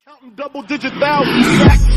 Counting double digit thousands stacks.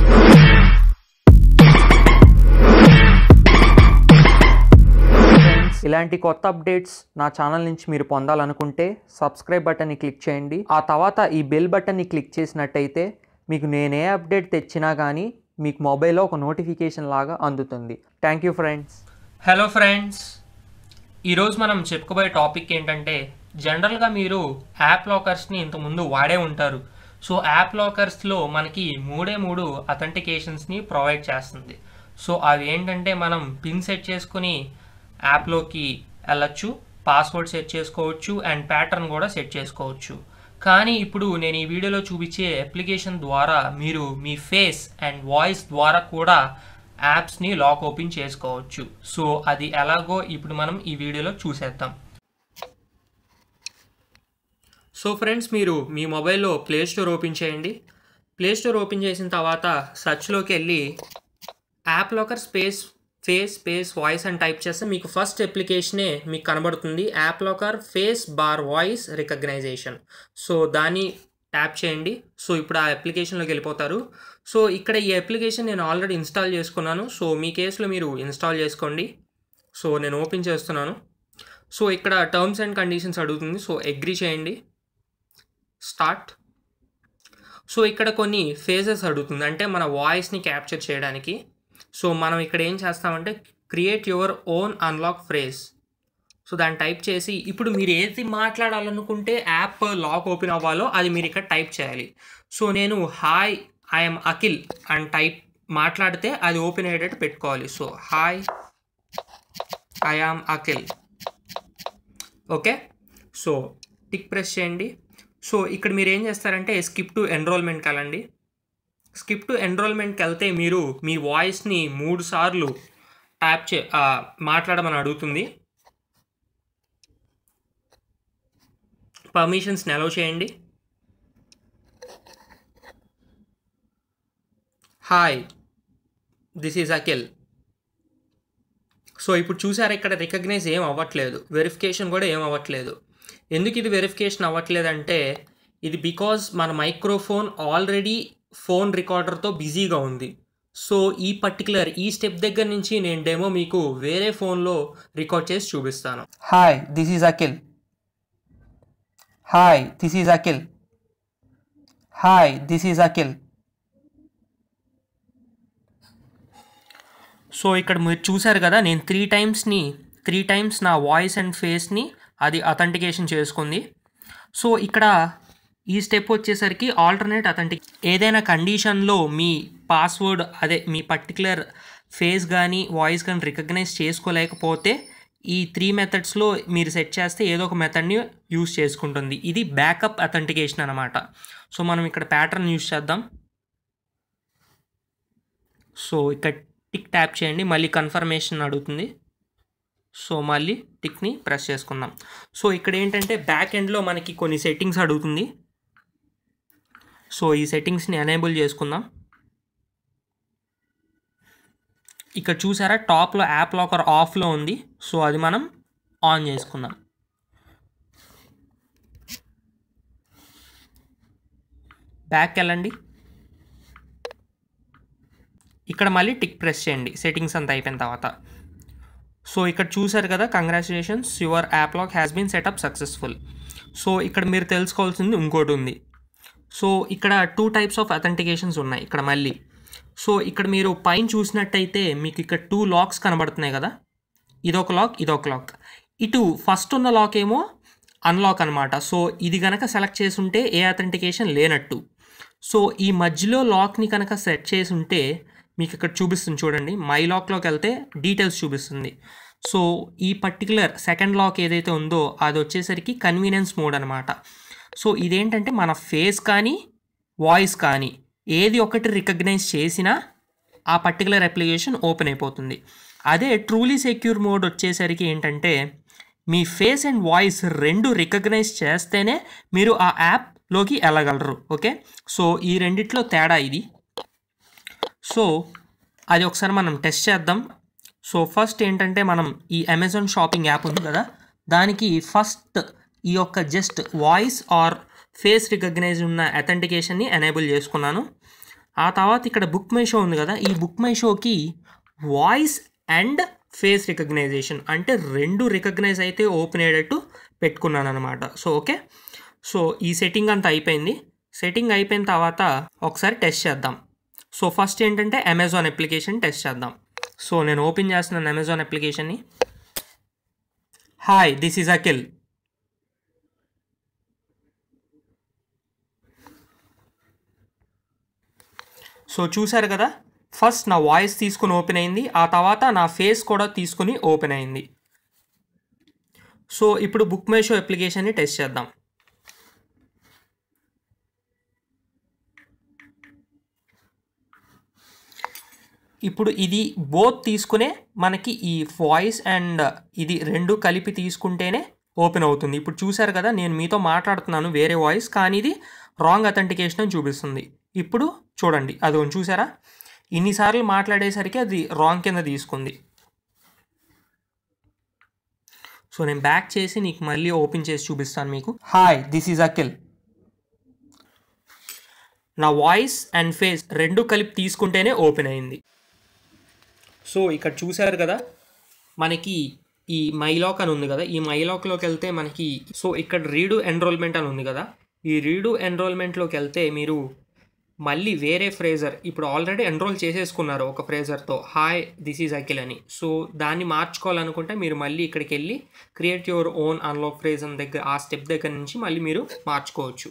Friends ఇలాంటి కొత్త updates నా ఛానల్ నుంచి మీరు పొందాలనుకుంటే సబ్స్క్రైబ్ బటన్ని క్లిక్ చేయండి ఆ తర్వాత ఈ బెల్ బటన్ని క్లిక్ చేసినట్టయితే మీకు నేను ఏ అప్డేట్ తెచ్చినా కానీ మీకు మొబైల్లో ఒక నోటిఫికేషన్ లాగా అందుతుంది thank you friends hello friends ఈరోజు మనం చెప్పుకోబోయే టాపిక్ ఏంటంటే జనరల్గా మీరు యాప్ లాకర్స్ని ఇంతకుముందు వాడే ఉంటారు సో యాప్ లాకర్స్లో మనకి మూడే మూడు అథెంటికేషన్స్ని ప్రొవైడ్ చేస్తుంది సో అవి ఏంటంటే మనం పిన్ సెట్ చేసుకుని యాప్లోకి వెళ్ళచ్చు పాస్వర్డ్ సెట్ చేసుకోవచ్చు అండ్ ప్యాటర్న్ కూడా సెట్ చేసుకోవచ్చు కానీ ఇప్పుడు నేను ఈ వీడియోలో చూపించే అప్లికేషన్ ద్వారా మీరు మీ ఫేస్ అండ్ వాయిస్ ద్వారా కూడా యాప్స్ని లాక్ ఓపెన్ చేసుకోవచ్చు సో అది ఎలాగో ఇప్పుడు మనం ఈ వీడియోలో చూసేద్దాం సో ఫ్రెండ్స్ మీరు మీ మొబైల్లో ప్లే స్టోర్ ఓపెన్ చేయండి ప్లే స్టోర్ ఓపెన్ చేసిన తర్వాత సర్చ్లోకి వెళ్ళి app locker space face space voice అని టైప్ చేస్తే మీకు ఫస్ట్ అప్లికేషనే మీకు కనబడుతుంది app locker face bar voice recognition so దాన్ని ట్యాప్ చేయండి సో ఇప్పుడు ఆ అప్లికేషన్లోకి వెళ్ళిపోతారు సో ఇక్కడ ఈ అప్లికేషన్ నేను ఆల్రెడీ ఇన్స్టాల్ చేసుకున్నాను సో మీ కేసులో మీరు ఇన్స్టాల్ చేసుకోండి సో నేను ఓపెన్ చేస్తున్నాను సో ఇక్కడ టర్మ్స్ అండ్ కండిషన్స్ అడుగుతుంది సో అగ్రి చేయండి స్టార్ట్ సో ఇక్కడ కొన్ని ఫేజెస్ అడుగుతుంది అంటే మన వాయిస్ని క్యాప్చర్ చేయడానికి సో మనం ఇక్కడ ఏం చేస్తామంటే create your own unlock phrase so దాన్ని టైప్ చేసి ఇప్పుడు మీరు ఏది మాట్లాడాలనుకుంటే యాప్ లాక్ ఓపెన్ అవ్వాలో అది మీరు ఇక్కడ టైప్ చేయాలి సో నేను హాయ్ ఐఎమ్ అఖిల్ అని టైప్ మాట్లాడితే అది ఓపెన్ అయ్యేటట్టు పెట్టుకోవాలి so hi I am Akhil okay so tick press చేయండి సో ఇక్కడ మీరు ఏం చేస్తారంటే స్కిప్ టు ఎన్రోల్మెంట్కి వెళ్ళండి స్కిప్ టు ఎన్రోల్మెంట్కి వెళ్తే మీరు మీ వాయిస్ని మూడు సార్లు ట్యాప్ చే ఆ, మాట్లాడమని అడుగుతుంది పర్మిషన్స్ని అలౌ చేయండి hi this is Akhil so ఇప్పుడు చూసారా ఇక్కడ రికగ్నైజ్ ఏం అవ్వట్లేదు వెరిఫికేషన్ కూడా ఏం అవ్వట్లేదు ఎందుకు ఇది వెరిఫికేషన్ అవ్వట్లేదంటే ఇది బికాజ్ మన మైక్రోఫోన్ ఆల్రెడీ ఫోన్ రికార్డర్తో బిజీగా ఉంది సో ఈ పర్టికులర్ ఈ స్టెప్ దగ్గర నుంచి నేను డెమో మీకు వేరే ఫోన్లో రికార్డ్ చేసి చూపిస్తాను hi this is Akhil hi this is Akhil hi this is Akhil so ఇక్కడ మీరు చూసారు కదా నేను త్రీ టైమ్స్ని త్రీ టైమ్స్ నా వాయిస్ అండ్ ఫేస్ని అది అథెంటికేషన్ చేసుకుంది సో ఇక్కడ ఈ స్టెప్ వచ్చేసరికి ఆల్టర్నేట్ అథెంటిక్ ఏదైనా కండిషన్లో మీ పాస్వర్డ్ అదే మీ పర్టికులర్ ఫేస్ కానీ వాయిస్ కానీ రికగ్నైజ్ చేసుకోలేకపోతే ఈ త్రీ మెథడ్స్లో మీరు సెట్ చేస్తే ఏదో ఒక మెథడ్ని యూస్ చేసుకుంటుంది ఇది బ్యాకప్ అథెంటికేషన్ అనమాట సో మనం ఇక్కడ ప్యాటర్న్ యూస్ చేద్దాం సో ఇక్కడ టిక్ ట్యాప్ చేయండి మళ్ళీ కన్ఫర్మేషన్ అడుగుతుంది సో మళ్ళీ టిక్ని ప్రెస్ చేసుకుందాం సో ఇక్కడ ఏంటంటే బ్యాక్ ఎండ్లో మనకి కొన్ని సెట్టింగ్స్ అడుగుతుంది సో ఈ సెట్టింగ్స్ని ఎనేబుల్ చేసుకుందాం ఇక్కడ చూసారా టాప్లో యాప్ లాకర్ ఆఫ్లో ఉంది సో అది మనం ఆన్ చేసుకుందాం బ్యాక్ వెళ్ళండి ఇక్కడ మళ్ళీ టిక్ ప్రెస్ చేయండి సెట్టింగ్స్ అంతా అయిపోయిన తర్వాత సో ఇక్కడ చూసారు కదా congratulations your app lock has been set up successful so ఇక్కడ మీరు తెలుసుకోవాల్సింది ఇంకోటి ఉంది సో ఇక్కడ టూ టైప్స్ ఆఫ్ అథెంటికేషన్స్ ఉన్నాయి ఇక్కడ మళ్ళీ సో ఇక్కడ మీరు పైన చూసినట్టయితే మీకు ఇక్కడ టూ లాక్స్ కనబడుతున్నాయి కదా ఇదొక లాక్ ఇదొక లాక్ ఇటు ఫస్ట్ ఉన్న లాక్ ఏమో అన్లాక్ అనమాట సో ఇది కనుక సెలెక్ట్ చేసి ఉంటే ఏ అథెంటికేషన్ లేనట్టు సో ఈ మధ్యలో లాక్ని కనుక సెట్ చేసి ఉంటే మీకు ఇక్కడ చూపిస్తుంది చూడండి మై లాక్లోకి వెళ్తే డీటెయిల్స్ చూపిస్తుంది సో ఈ పర్టికులర్ సెకండ్ లాక్ ఏదైతే ఉందో అది వచ్చేసరికి కన్వీనియన్స్ మోడ్ అనమాట సో ఇదేంటంటే మన ఫేస్ కానీ వాయిస్ కానీ ఏది ఒకటి రికగ్నైజ్ చేసినా ఆ పర్టికులర్ అప్లికేషన్ ఓపెన్ అయిపోతుంది అదే ట్రూలీ సెక్యూర్ మోడ్ వచ్చేసరికి ఏంటంటే మీ ఫేస్ అండ్ వాయిస్ రెండు రికగ్నైజ్ చేస్తేనే మీరు ఆ యాప్లోకి వెళ్ళగలరు ఓకే సో ఈ రెండిట్లో తేడా ఇది సో అది ఒకసారి మనం టెస్ట్ చేద్దాం సో ఫస్ట్ ఏంటంటే మనం ఈ అమెజాన్ షాపింగ్ యాప్ ఉంది కదా దానికి ఫస్ట్ ఈ యొక్క just voice or face recognise ఉన్న అథెంటికేషన్ని ఎనేబుల్ చేసుకున్నాను ఆ తర్వాత ఇక్కడ బుక్ మై షో ఉంది కదా ఈ బుక్ మై షోకి వాయిస్ అండ్ ఫేస్ రికగ్నైజేషన్ అంటే రెండు రికగ్నైజ్ అయితే ఓపెన్ అయ్యేటట్టు పెట్టుకున్నాను అనమాట సో ఓకే సో ఈ సెట్టింగ్ అంతా అయిపోయింది సెట్టింగ్ అయిపోయిన తర్వాత ఒకసారి టెస్ట్ చేద్దాం సో ఫస్ట్ ఏంటంటే అమెజాన్ అప్లికేషన్ టెస్ట్ చేద్దాం సో నేను ఓపెన్ చేస్తున్నాను అమెజాన్ అప్లికేషన్ని hi this is Akhil so చూసారు కదా ఫస్ట్ నా వాయిస్ తీసుకుని ఓపెన్ అయింది ఆ తర్వాత నా ఫేస్ కూడా తీసుకుని ఓపెన్ అయింది సో ఇప్పుడు బుక్ మై షో అప్లికేషన్ని టెస్ట్ చేద్దాం ఇప్పుడు ఇది బోత్ తీసుకునే మనకి ఈ వాయిస్ అండ్ ఇది రెండు కలిపి తీసుకుంటేనే ఓపెన్ అవుతుంది ఇప్పుడు చూసారు కదా నేను మీతో మాట్లాడుతున్నాను వేరే వాయిస్ కానీ ఇది రాంగ్ అథెంటికేషన్ అని చూపిస్తుంది ఇప్పుడు చూడండి అది చూసారా ఇన్నిసార్లు మాట్లాడేసరికి అది రాంగ్ కింద తీసుకుంది సో నేను బ్యాక్ చేసి నీకు మళ్ళీ ఓపెన్ చేసి చూపిస్తాను మీకు హాయ్ దిస్ ఈజ్ అఖిల్ నా వాయిస్ అండ్ ఫేస్ రెండు కలిపి తీసుకుంటేనే ఓపెన్ అయింది సో ఇక్కడ చూసారు కదా మనకి ఈ మైలాక్ అని ఉంది కదా ఈ మైలాక్లోకి వెళ్తే మనకి సో ఇక్కడ రీడు ఎన్రోల్మెంట్ అని ఉంది కదా ఈ రీడు ఎన్రోల్మెంట్లోకి వెళ్తే మీరు మళ్ళీ వేరే ఫ్రేజర్ ఇప్పుడు ఆల్రెడీ ఎన్రోల్ చేసేసుకున్నారు ఒక ఫ్రేజర్తో హాయ్ దిస్ ఈజ్ అఖిల్ అని సో దాన్ని మార్చుకోవాలనుకుంటే మీరు మళ్ళీ ఇక్కడికి వెళ్ళి create your own unlock phrase అని దగ్గర ఆ స్టెప్ దగ్గర నుంచి మళ్ళీ మీరు మార్చుకోవచ్చు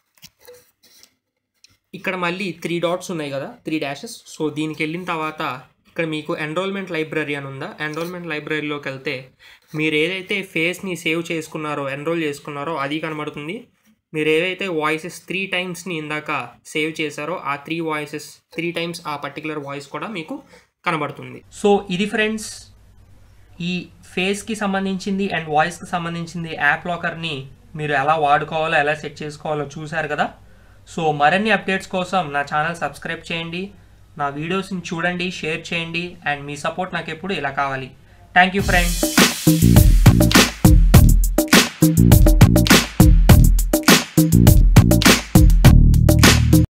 ఇక్కడ మళ్ళీ త్రీ డాట్స్ ఉన్నాయి కదా త్రీ డాషెస్ సో దీనికి వెళ్ళిన తర్వాత ఇక్కడ మీకు ఎన్రోల్మెంట్ లైబ్రరీ అని ఉందా ఎన్రోల్మెంట్ లైబ్రరీలోకి వెళ్తే మీరు ఏదైతే ఫేస్ని సేవ్ చేసుకున్నారో ఎన్రోల్ చేసుకున్నారో అది కనబడుతుంది మీరు ఏదైతే వాయిసెస్ త్రీ టైమ్స్ని ఇందాక సేవ్ చేశారో ఆ త్రీ వాయిసెస్ త్రీ టైమ్స్ ఆ పర్టికులర్ వాయిస్ కూడా మీకు కనబడుతుంది సో ఇది ఫ్రెండ్స్ ఈ ఫేస్కి సంబంధించింది అండ్ వాయిస్కి సంబంధించింది యాప్ లాకర్ని మీరు ఎలా వాడుకోవాలో ఎలా సెట్ చేసుకోవాలో చూశారు కదా సో మరిన్ని అప్డేట్స్ కోసం నా ఛానల్ సబ్స్క్రైబ్ చేయండి నా వీడియోస్ని చూడండి షేర్ చేయండి అండ్ మీ సపోర్ట్ నాకు ఎప్పుడు ఇలా కావాలి థ్యాంక్ యూ ఫ్రెండ్స్